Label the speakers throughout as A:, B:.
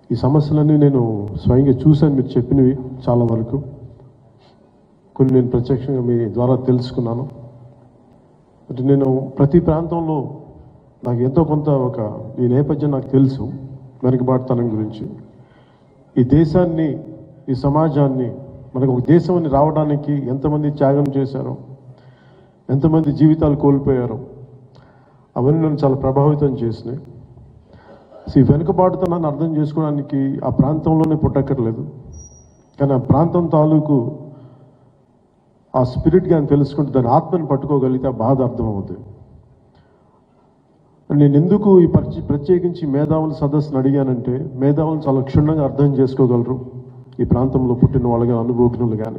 A: ఈ సమస్యలన్నీ నేను స్వయంగా చూశాను మీరు చెప్పినవి చాలా వరకు కొన్ని నేను ప్రత్యక్షంగా మీ ద్వారా తెలుసుకున్నాను అంటే నేను ప్రతి ప్రాంతంలో నాకు ఎంతో కొంత ఒక ఈ నేపథ్యం నాకు తెలుసు వెనుకబాటుతనం గురించి ఈ దేశాన్ని ఈ సమాజాన్ని మనకు ఒక దేశం అని రావడానికి ఎంతమంది త్యాగం చేశారో ఎంతమంది జీవితాలు కోల్పోయారో అవన్నీ నన్ను చాలా ప్రభావితం చేసినాయి సో ఈ వెనుకబాటుతనాన్ని అర్థం చేసుకోవడానికి ఆ ప్రాంతంలోనే పుట్టక్కర్లేదు కానీ ఆ ప్రాంతం తాలూకు ఆ స్పిరిట్ కానీ తెలుసుకుంటే దాని ఆత్మని పట్టుకోగలిగితే ఆ బాధ అర్థమవుతుంది నేను ఎందుకు ఈ పరిచ ప్రత్యేకించి మేధావుల సదస్సును అడిగానంటే మేధావులు చాలా క్షుణ్ణంగా అర్థం చేసుకోగలరు ఈ ప్రాంతంలో పుట్టిన వాళ్ళు కానీ అనుభవజ్ఞులు కానీ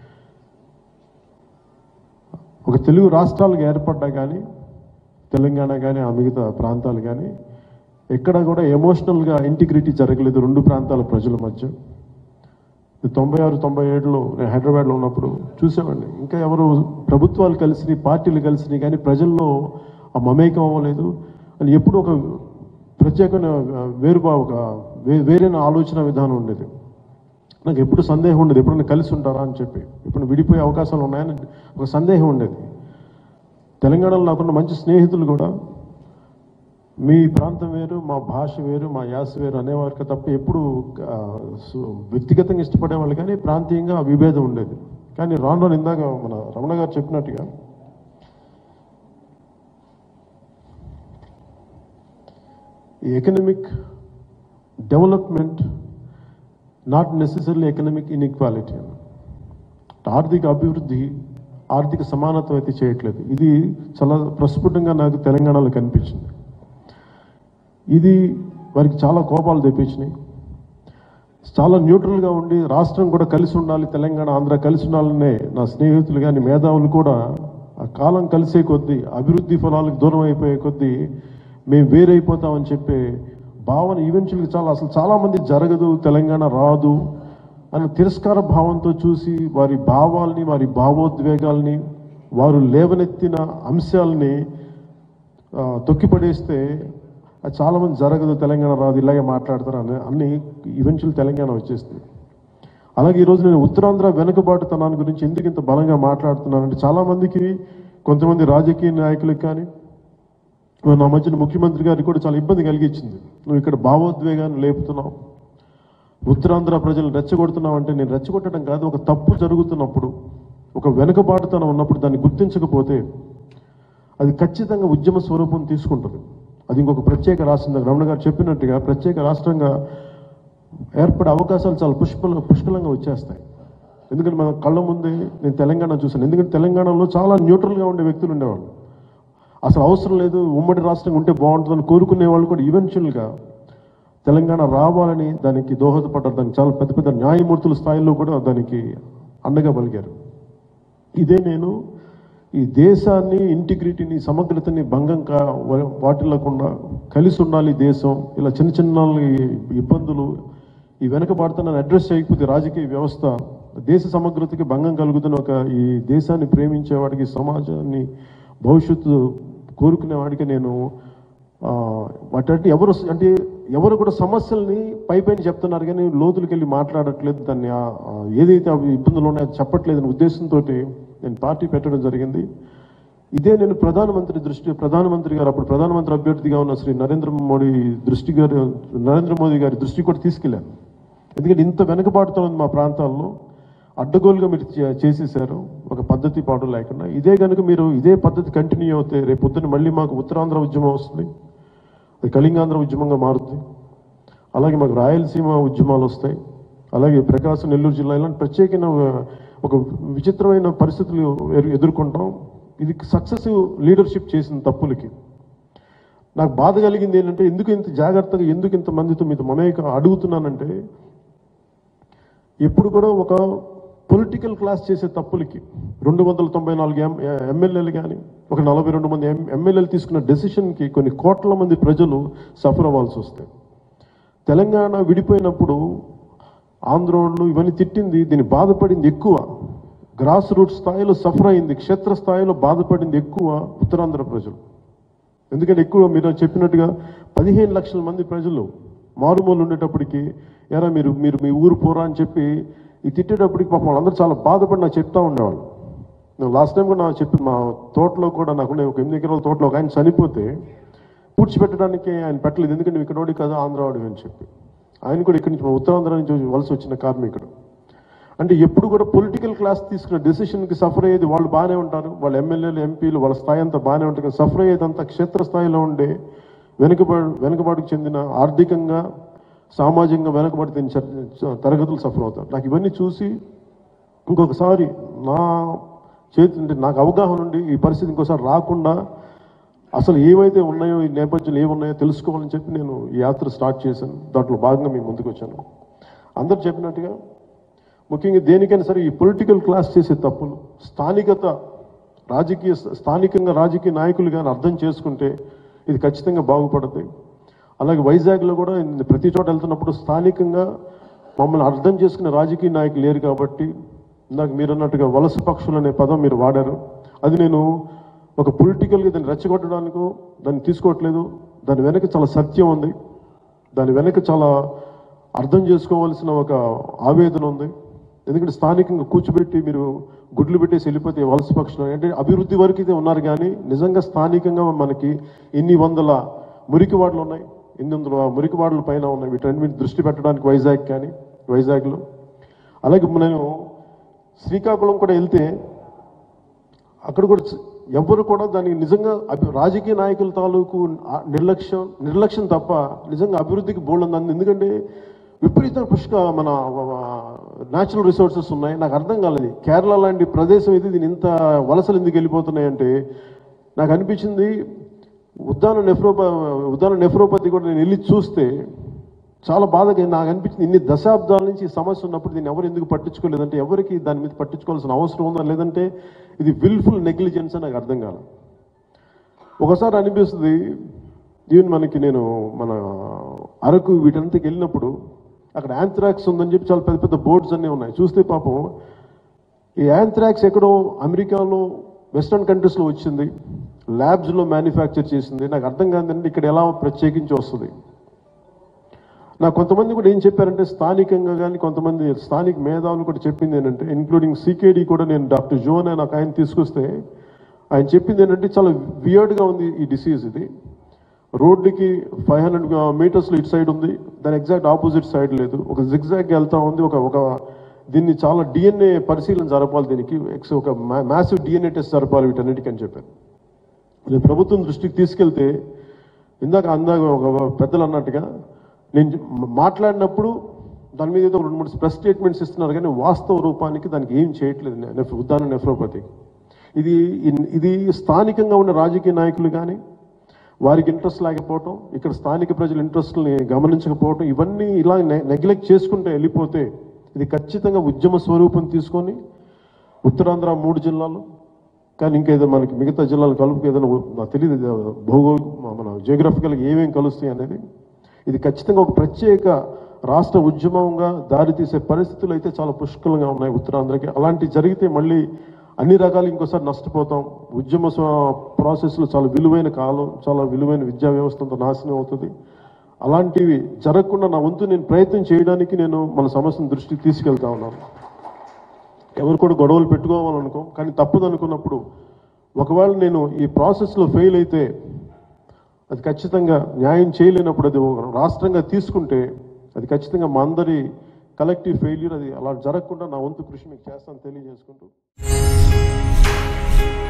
A: ఒక తెలుగు రాష్ట్రాలుగా ఏర్పడ్డా కానీ తెలంగాణ కానీ ఆ మిగతా ప్రాంతాలు కానీ ఎక్కడ కూడా ఎమోషనల్గా ఇంటిగ్రిటీ జరగలేదు రెండు ప్రాంతాల ప్రజల మధ్య తొంభై ఆరు తొంభై ఏడులో నేను హైదరాబాద్లో ఉన్నప్పుడు చూసేవాడిని ఇంకా ఎవరు ప్రభుత్వాలు కలిసి పార్టీలు కలిసి కానీ ప్రజల్లో ఆ మమేకం అవ్వలేదు అని ఎప్పుడు ఒక ప్రత్యేకమైన వేరుబా ఒక వే- వేరైన ఆలోచన విధానం ఉండేది నాకు ఎప్పుడు సందేహం ఉండేది ఎప్పుడైనా కలిసి ఉంటారా అని చెప్పి ఇప్పుడు విడిపోయే అవకాశాలు ఉన్నాయని ఒక సందేహం ఉండేది తెలంగాణలో నాకున్న మంచి స్నేహితులు కూడా మీ ప్రాంతం వేరు మా భాష వేరు మా యాస వేరు అనేవారికి తప్ప ఎప్పుడు ఆ, సు- వ్యక్తిగతంగా ఇష్టపడేవాళ్ళు కానీ ప్రాంతీయంగా ఆ విభేదం ఉండేది కానీ రాను రాను ఇందాక మన రమణ గారు చెప్పినట్టుగా ఈ economic development not necessary economic inequality ఆర్థిక అభివృద్ధి ఆర్థిక సమానత్వం అయితే చేయట్లేదు ఇది చాలా ప్రస్ఫుటంగా నాకు తెలంగాణలో కనిపించింది ఇది వారికి చాలా కోపాలు తెప్పించినాయి చాలా న్యూట్రల్గా ఉండి రాష్ట్రం కూడా కలిసి ఉండాలి తెలంగాణ ఆంధ్ర కలిసి ఉండాలనే నా స్నేహితులు కానీ మేధావులు కూడా ఆ కాలం కలిసే కొద్దీ అభివృద్ధి ఫలాలకు దూరం అయిపోయే కొద్దీ మేము వేరైపోతామని చెప్పే భావన ఈవెన్చువల్గా చాలా అసలు చాలామంది జరగదు తెలంగాణ రాదు అన్న తిరస్కార భావంతో చూసి వారి భావాల్ని వారి భావోద్వేగాల్ని వారు లేవనెత్తిన అంశాలని ఆ, తొక్కిపడేస్తే అది చాలా మంది జరగదు తెలంగాణ రాదు ఇలాగే మాట్లాడతారు అని అన్ని ఈవెన్చువల్ తెలంగాణ వచ్చేస్తుంది అలాగే ఈరోజు నేను ఉత్తరాంధ్ర వెనుకబాటుతనాన్ని గురించి ఎందుకు ఇంత బలంగా మాట్లాడుతున్నానంటే చాలా మందికి కొంతమంది రాజకీయ నాయకులకు కానీ నా మధ్యన ముఖ్యమంత్రి గారికి కూడా చాలా ఇబ్బంది కలిగించింది నువ్వు ఇక్కడ భావోద్వేగాన్ని లేపుతున్నావు ఉత్తరాంధ్ర ప్రజలు రెచ్చగొడుతున్నావు అంటే నేను రెచ్చగొట్టడం కాదు ఒక తప్పు జరుగుతున్నప్పుడు ఒక వెనుకబాటుతనం ఉన్నప్పుడు దాన్ని గుర్తించకపోతే అది ఖచ్చితంగా ఉద్యమ స్వరూపం తీసుకుంటుంది అది ఇంకొక ప్రత్యేక రాష్ట్రం రమణ గారు చెప్పినట్టుగా ప్రత్యేక రాష్ట్రంగా ఏర్పడే అవకాశాలు చాలా పుష్పల పుష్కలంగా వచ్చేస్తాయి ఎందుకంటే మన కళ్ళ ముందే నేను తెలంగాణ చూశాను ఎందుకంటే తెలంగాణలో చాలా న్యూట్రల్గా ఉండే వ్యక్తులు ఉండేవాళ్ళు అసలు అవసరం లేదు ఉమ్మడి రాష్ట్రం ఉంటే బాగుంటుందని కోరుకునే వాళ్ళు కూడా ఈవెన్చువల్గా తెలంగాణ రావాలని దానికి దోహదపడ్డారు దానికి చాలా పెద్ద పెద్ద న్యాయమూర్తుల స్థాయిలో కూడా దానికి అండగా పలికారు ఇదే నేను ఈ దేశాన్ని ఇంటిగ్రిటీని సమగ్రతని భంగం కా వాటిల్లకుండా కలిసి ఉండాలి దేశం ఇలా చిన్న చిన్న ఇబ్బందులు ఈ వెనకబాడుతున్న అడ్రస్ చేయకపోతే రాజకీయ వ్యవస్థ దేశ సమగ్రతకి భంగం కలుగుతున్న ఒక ఈ దేశాన్ని ప్రేమించేవాడికి సమాజాన్ని భవిష్యత్తు కోరుకునేవాడికి నేను ఆ, వాటి ఎవరు అంటే ఎవరు కూడా సమస్యల్ని పై పైన చెప్తున్నారు కానీ లోతులకు వెళ్ళి మాట్లాడట్లేదు దాన్ని ఆ- ఆ ఏదైతే అవి ఇబ్బందులు ఉన్నాయో అది చెప్పట్లేదు అనే ఉద్దేశంతో నేను పార్టీ పెట్టడం జరిగింది ఇదే నేను ప్రధానమంత్రి దృష్టి ప్రధానమంత్రి గారు అప్పుడు ప్రధానమంత్రి అభ్యర్థిగా ఉన్న శ్రీ నరేంద్ర మోడీ దృష్టి గారు నరేంద్ర మోదీ గారి దృష్టి కూడా తీసుకెళ్ళాను ఎందుకంటే ఇంత వెనుకబాటుతో ఉంది మా ప్రాంతాల్లో అడ్డగోలుగా మీరు చే- చేసేసారు ఒక పద్ధతి పాటు లేకుండా ఇదే కనుక మీరు ఇదే పద్ధతి కంటిన్యూ అవుతే రేపు పొద్దున్న మళ్ళీ మాకు ఉత్తరాంధ్ర ఉద్యమం వస్తుంది అది కళింగాంధ్ర ఉద్యమంగా మారుతుంది అలాగే మాకు రాయలసీమ ఉద్యమాలు వస్తాయి అలాగే ప్రకాశం నెల్లూరు జిల్లా ఇలాంటి ప్రత్యేకమైన ఒక విచిత్రమైన పరిస్థితులు ఎదు- ఎదుర్కొంటాం ఇది సక్సెసివ్ లీడర్షిప్ చేసిన తప్పులకి నాకు బాధ కలిగింది ఏంటంటే ఎందుకు ఇంత జాగ్రత్తగా ఎందుకు ఇంత మందితో మీతో మమేక అడుగుతున్నానంటే ఎప్పుడు కూడా ఒక పొలిటికల్ క్లాస్ చేసే తప్పులకి రెండు వందల తొంభై నాలుగు ఎం ఎమ్మెల్యేలు కానీ ఒక నలభై రెండు మంది ఎం ఎమ్మెల్యేలు తీసుకున్న డెసిషన్కి కొన్ని కోట్ల మంది ప్రజలు సఫర్ అవ్వాల్సి వస్తాయి తెలంగాణ విడిపోయినప్పుడు ఆంధ్రోళ్ళు ఇవన్నీ తిట్టింది దీన్ని బాధపడింది ఎక్కువ గ్రాస్ రూట్ స్థాయిలో సఫర్ అయింది క్షేత్ర స్థాయిలో బాధపడింది ఎక్కువ ఉత్తరాంధ్ర ప్రజలు ఎందుకంటే ఎక్కువ మీరు చెప్పినట్టుగా పదిహేను లక్షల మంది ప్రజలు మారుమూలు ఉండేటప్పటికి ఎరా మీరు మీరు మీ ఊరు పోరా అని చెప్పి ఈ తిట్టేటప్పటికి పాపం వాళ్ళందరూ చాలా బాధపడి నాకు చెప్తా ఉండేవాళ్ళు నేను లాస్ట్ టైం కూడా నాకు చెప్పి మా తోటలో కూడా నాకు ఒక ఎనిమిది ఎకరాల తోటలో ఒక ఆయన చనిపోతే పూడ్చిపెట్టడానికి ఆయన పెట్టలేదు ఎందుకంటే నువ్వు ఇక్కడ కదా ఆంధ్రవాడి అని చెప్పి ఆయన కూడా ఇక్కడి నుంచి మా ఉత్తరాంధ్ర నుంచి వలస వచ్చిన కార్మికుడు అంటే ఎప్పుడు కూడా పొలిటికల్ క్లాస్ తీసుకున్న డెసిషన్కి సఫర్ అయ్యేది వాళ్ళు బాగానే ఉంటారు వాళ్ళ ఎమ్మెల్యేలు ఎంపీలు వాళ్ళ స్థాయి అంతా బాగానే ఉంటుంది కానీ సఫర్ అయ్యేదంతా క్షేత్రస్థాయిలో ఉండే వెనుకబడి వెనుకబాటుకు చెందిన ఆర్థికంగా సామాజికంగా వెనుకబడి తిని చ- తరగతులు సఫర్ అవుతారు నాకు ఇవన్నీ చూసి ఇంకొకసారి నా చేతి అంటే నాకు అవగాహన ఉండి ఈ పరిస్థితి ఇంకోసారి రాకుండా అసలు ఏవైతే ఉన్నాయో ఈ నేపథ్యంలో ఏమున్నాయో తెలుసుకోవాలని చెప్పి నేను ఈ యాత్ర స్టార్ట్ చేశాను దాంట్లో భాగంగా మీ ముందుకు వచ్చాను అందరు చెప్పినట్టుగా ముఖ్యంగా దేనికైనా సరే ఈ పొలిటికల్ క్లాస్ చేసే తప్పులు స్థానికత రాజకీయ స్థానికంగా రాజకీయ నాయకులు కానీ అర్థం చేసుకుంటే ఇది ఖచ్చితంగా బాగుపడుతుంది అలాగే వైజాగ్లో కూడా నేను ప్రతి చోట వెళ్తున్నప్పుడు స్థానికంగా మమ్మల్ని అర్థం చేసుకునే రాజకీయ నాయకులు లేరు కాబట్టి ఇందాక మీరు అన్నట్టుగా వలస పక్షులు అనే పదం మీరు వాడారు అది నేను ఒక పొలిటికల్గా దాన్ని రెచ్చగొట్టడానికో దాన్ని తీసుకోవట్లేదు దాని వెనక చాలా సత్యం ఉంది దాని వెనక చాలా అర్థం చేసుకోవాల్సిన ఒక ఆవేదన ఉంది ఎందుకంటే స్థానికంగా కూర్చోబెట్టి మీరు గుడ్లు పెట్టేసి వెళ్ళిపోతే వలస పక్షులు అంటే అభివృద్ధి వరకు అయితే ఉన్నారు కానీ నిజంగా స్థానికంగా మనకి ఎన్ని వందల మురికివాడలు ఉన్నాయి ఎన్ని వందల మురికివాడల పైన ఉన్నాయి వీటన్ని మీద దృష్టి పెట్టడానికి వైజాగ్ కానీ వైజాగ్లో అలాగే నేను శ్రీకాకుళం కూడా వెళ్తే అక్కడ కూడా చ- ఎవ్వరు కూడా దానికి నిజంగా అభి- రాజకీయ నాయకుల తాలూకు ఆ నిర్లక్ష్యం నిర్లక్ష్యం తప్ప నిజంగా అభివృద్ధికి బోల్డ్ ఉంది ఎందుకంటే విపరీత పుష్క మన న్యాచురల్ రిసోర్సెస్ ఉన్నాయి నాకు అర్థం కాలేదు కేరళ లాంటి ప్రదేశం ఇది దీని ఇంత వలసలు ఎందుకు వెళ్ళిపోతున్నాయంటే నాకు అనిపించింది ఉద్దాన నెఫ్రోప ఉద్దాన నెఫ్రోపతి కూడా నేను వెళ్ళి చూస్తే చాలా బాధగా నాకు అనిపించింది ఇన్ని దశాబ్దాల నుంచి ఈ సమస్య ఉన్నప్పుడు దీన్ని ఎవరు ఎందుకు పట్టించుకోలేదంటే ఎవరికి దాని మీద పట్టించుకోవాల్సిన అవసరం ఉందా లేదంటే ఇది విల్ఫుల్ నెగ్లిజెన్స్ అని నాకు అర్థం కాల ఒకసారి అనిపిస్తుంది ఈవెన్ మనకి నేను మన అరకు వీటంతకి వెళ్ళినప్పుడు అక్కడ యాంథ్రాక్స్ ఉందని చెప్పి చాలా పెద్ద పెద్ద బోర్డ్స్ అన్నీ ఉన్నాయి చూస్తే పాపం ఈ యాంథ్రాక్స్ ఎక్కడో అమెరికాలో వెస్ట్రన్ కంట్రీస్లో వచ్చింది ల్యాబ్స్లో మ్యానుఫ్యాక్చర్ చేసింది నాకు అర్థం కాదంటే ఇక్కడ ఎలా ప్రత్యేకించి వస్తుంది నాకు కొంతమంది కూడా ఏం చెప్పారంటే స్థానికంగా కానీ కొంతమంది స్థానిక మేధావులు కూడా చెప్పింది ఏంటంటే ఇంక్లూడింగ్ సికేడి కూడా నేను డాక్టర్ జోన్ అని నాకు ఆయన తీసుకొస్తే ఆయన చెప్పింది ఏంటంటే చాలా వియర్డ్గా ఉంది ఈ డిసీజ్ ఇది రోడ్డుకి ఫైవ్ హండ్రెడ్ మీటర్స్లో ఇటు సైడ్ ఉంది దాని ఎగ్జాక్ట్ ఆపోజిట్ సైడ్ లేదు ఒక జిగ్జాగ్ వెళ్తా ఉంది ఒక ఒక దీన్ని చాలా డిఎన్ఏ పరిశీలన జరపాలి దీనికి ఎక్స్ ఒక మ్యాసివ్ డిఎన్ఏ టెస్ట్ జరపాలి వీటన్నిటికీ అని చెప్పారు ఇది ప్రభుత్వం దృష్టికి తీసుకెళ్తే ఇందాక అందాక ఒక పెద్దలు అన్నట్టుగా నేను మాట్లాడినప్పుడు దాని మీద ఏదో రెండు మూడు ప్రెస్ స్టేట్మెంట్స్ ఇస్తున్నారు కానీ వాస్తవ రూపానికి దానికి ఏం చేయట్లేదు నెఫ్ ఉద్దాన నెఫ్రోపతి ఇది ఇన్- ఇది స్థానికంగా ఉన్న రాజకీయ నాయకులు కానీ వారికి ఇంట్రెస్ట్ లేకపోవటం ఇక్కడ స్థానిక ప్రజల ఇంట్రెస్ట్ని గమనించకపోవటం ఇవన్నీ ఇలా నెగ్లెక్ట్ చేసుకుంటే వెళ్ళిపోతే ఇది ఖచ్చితంగా ఉద్యమ స్వరూపం తీసుకొని ఉత్తరాంధ్ర మూడు జిల్లాలు కానీ ఇంకా ఏదో మనకి మిగతా జిల్లాలు కలుపుకు ఏదైనా ఉ- నాకు తెలియదు ఇది భౌగోళిక మన జియోగ్రఫికల్గా ఏమేమి కలుస్తాయి అనేది ఇది ఖచ్చితంగా ఒక ప్రత్యేక రాష్ట్ర ఉద్యమంగా దారితీసే పరిస్థితులు అయితే చాలా పుష్కలంగా ఉన్నాయి ఉత్తరాంధ్రకి అలాంటి జరిగితే మళ్ళీ అన్ని రకాలు ఇంకోసారి నష్టపోతాం ఉద్యమ స్వ- ప్రాసెస్లో చాలా విలువైన కాలం చాలా విలువైన విద్యా వ్యవస్థ అంతా నాశనం అవుతుంది అలాంటివి జరగకుండా నా వంతు నేను ప్రయత్నం చేయడానికి నేను మన సమస్యను దృష్టికి తీసుకెళ్తా ఉన్నాను ఎవరు కూడా గొడవలు పెట్టుకోవాలనుకో కానీ తప్పదు అనుకున్నప్పుడు ఒకవేళ నేను ఈ ప్రాసెస్లో ఫెయిల్ అయితే అది ఖచ్చితంగా న్యాయం చేయలేనప్పుడు అది ఒక రాష్ట్రంగా తీసుకుంటే అది ఖచ్చితంగా మా అందరి కలెక్టివ్ ఫెయిల్యూర్ అది అలా జరగకుండా నా వంతు కృషి మీకు చేస్తాను తెలియజేసుకుంటూ